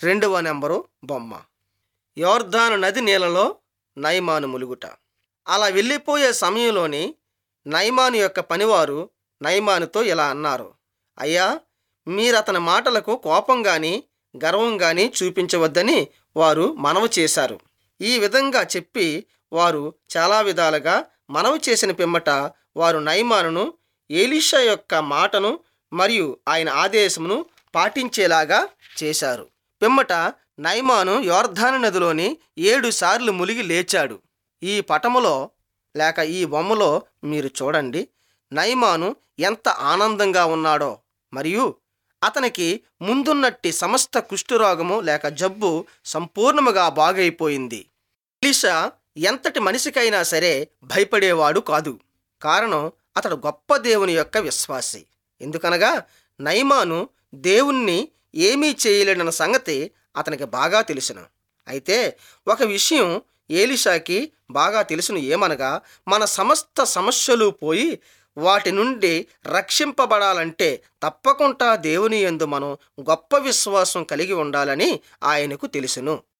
రెండవ నెంబరు బొమ్మ యోర్ధాను నది నీళ్ళలో నయమాను ములుగుట అలా వెళ్ళిపోయే సమయంలోని నయమాను యొక్క పనివారు నయమానుతో ఇలా అన్నారు అయ్యా మీరతని మాటలకు కోపం గాని గర్వం గాని చూపించవద్దని వారు మనవి చేశారు ఈ విధంగా చెప్పి వారు చాలా విధాలుగా మనవి చేసిన పిమ్మట వారు నయమానును ఏలీషా యొక్క మాటను మరియు ఆయన ఆదేశమును పాటించేలాగా చేశారు పిమ్మట నయమాను యోర్ధాను నదిలోని ఏడు సార్లు ములిగి లేచాడు ఈ పటములో లేక ఈ బొమ్మలో మీరు చూడండి నయమాను ఎంత ఆనందంగా ఉన్నాడో మరియు అతనికి ముందున్నట్టి సమస్త కుష్ఠరోగము లేక జబ్బు సంపూర్ణముగా బాగైపోయింది ఎలీషా ఎంతటి మనిషికైనా సరే భయపడేవాడు కాదు కారణం అతడు గొప్ప దేవుని యొక్క విశ్వాసి ఎందుకనగా నయమాను దేవుణ్ణి ఏమీ చేయలేడన్న సంగతి అతనికి బాగా తెలుసును అయితే ఒక విషయం ఏలిషాకి బాగా తెలుసును ఏమనగా మన సమస్త సమస్యలు పోయి వాటి నుండి రక్షింపబడాలంటే తప్పకుండా దేవుని యందు మనం గొప్ప విశ్వాసం కలిగి ఉండాలని ఆయనకు తెలుసును